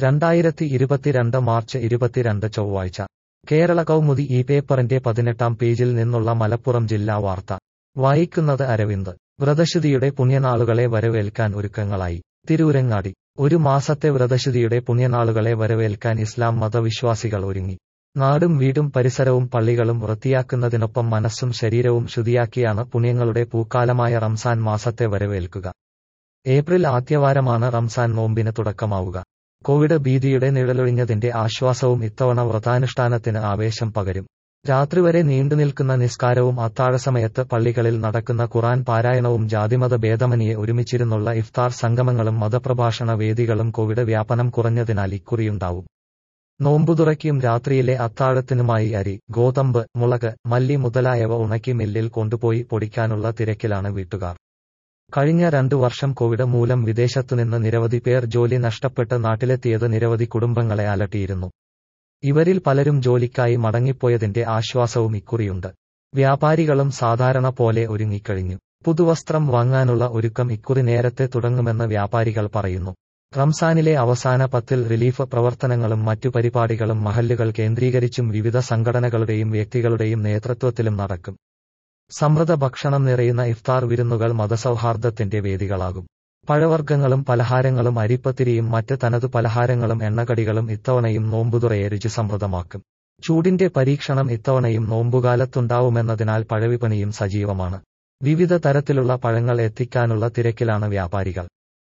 രണ്ടായിരത്തി ഇരുപത്തിരണ്ട് മാർച്ച് ഇരുപത്തിരണ്ട് ചൊവ്വാഴ്ച കേരള കൗമുദി ഈ പേപ്പറിന്റെ പതിനെട്ടാം പേജിൽ നിന്നുള്ള മലപ്പുറം ജില്ലാ വാർത്ത വായിക്കുന്നത് അരവിന്ദ് വ്രതശുദ്ധിയുടെ പുണ്യനാളുകളെ വരവേൽക്കാൻ ഒരുക്കങ്ങളായി തിരൂരങ്ങാടി ഒരു മാസത്തെ വ്രതശുദ്ധിയുടെ പുണ്യനാളുകളെ വരവേൽക്കാൻ ഇസ്ലാം മതവിശ്വാസികൾ ഒരുങ്ങി നാടും വീടും പരിസരവും പള്ളികളും വൃത്തിയാക്കുന്നതിനൊപ്പം മനസ്സും ശരീരവും ശുദ്ധിയാക്കിയാണ് പുണ്യങ്ങളുടെ പൂക്കാലമായ റംസാൻ മാസത്തെ വരവേൽക്കുക ഏപ്രിൽ ആദ്യവാരമാണ് റംസാൻ നോമ്പിന് തുടക്കമാവുക കോവിഡ് ഭീതിയുടെ നിഴലൊഴിഞ്ഞതിന്റെ ആശ്വാസവും ഇത്തവണ വ്രതാനുഷ്ഠാനത്തിന് ആവേശം പകരും രാത്രി വരെ നീണ്ടുനിൽക്കുന്ന നിസ്കാരവും അത്താഴസമയത്ത് പള്ളികളിൽ നടക്കുന്ന ഖുറാൻ പാരായണവും ജാതിമത ഭേദമനിയെ ഒരുമിച്ചിരുന്നുള്ള ഇഫ്താർ സംഗമങ്ങളും മതപ്രഭാഷണ വേദികളും കോവിഡ് വ്യാപനം കുറഞ്ഞതിനാൽ ഇക്കുറിയുണ്ടാവും നോമ്പുതുറയ്ക്കും രാത്രിയിലെ അത്താഴത്തിനുമായി അരി ഗോതമ്പ് മുളക് മല്ലി മുതലായവ ഉണക്കി മില്ലിൽ കൊണ്ടുപോയി പൊടിക്കാനുള്ള തിരക്കിലാണ് വീട്ടുകാർ കഴിഞ്ഞ രണ്ടു വർഷം കോവിഡ് മൂലം വിദേശത്തുനിന്ന് നിരവധി പേർ ജോലി നഷ്ടപ്പെട്ട് നാട്ടിലെത്തിയത് നിരവധി കുടുംബങ്ങളെ അലട്ടിയിരുന്നു ഇവരിൽ പലരും ജോലിക്കായി മടങ്ങിപ്പോയതിന്റെ ആശ്വാസവും ഇക്കുറിയുണ്ട് വ്യാപാരികളും സാധാരണ പോലെ ഒരുങ്ങിക്കഴിഞ്ഞു പുതുവസ്ത്രം വാങ്ങാനുള്ള ഒരുക്കം ഇക്കുറി നേരത്തെ തുടങ്ങുമെന്ന് വ്യാപാരികൾ പറയുന്നു റംസാനിലെ അവസാന പത്തിൽ റിലീഫ് പ്രവർത്തനങ്ങളും മറ്റു പരിപാടികളും മഹല്ലുകൾ കേന്ദ്രീകരിച്ചും വിവിധ സംഘടനകളുടെയും വ്യക്തികളുടെയും നേതൃത്വത്തിലും നടക്കും സമൃദ്ധ ഭക്ഷണം നിറയുന്ന ഇഫ്താർ വിരുന്നുകൾ മതസൗഹാർദ്ദത്തിന്റെ വേദികളാകും പഴവർഗ്ഗങ്ങളും പലഹാരങ്ങളും അരിപ്പത്തിരിയും മറ്റ് തനതു പലഹാരങ്ങളും എണ്ണക്കടികളും ഇത്തവണയും നോമ്പുതുറയെ രുചിസമൃദ്ധമാക്കും ചൂടിന്റെ പരീക്ഷണം ഇത്തവണയും നോമ്പുകാലത്തുണ്ടാവുമെന്നതിനാൽ പഴവിപണിയും സജീവമാണ് വിവിധ തരത്തിലുള്ള പഴങ്ങൾ എത്തിക്കാനുള്ള തിരക്കിലാണ് വ്യാപാരികൾ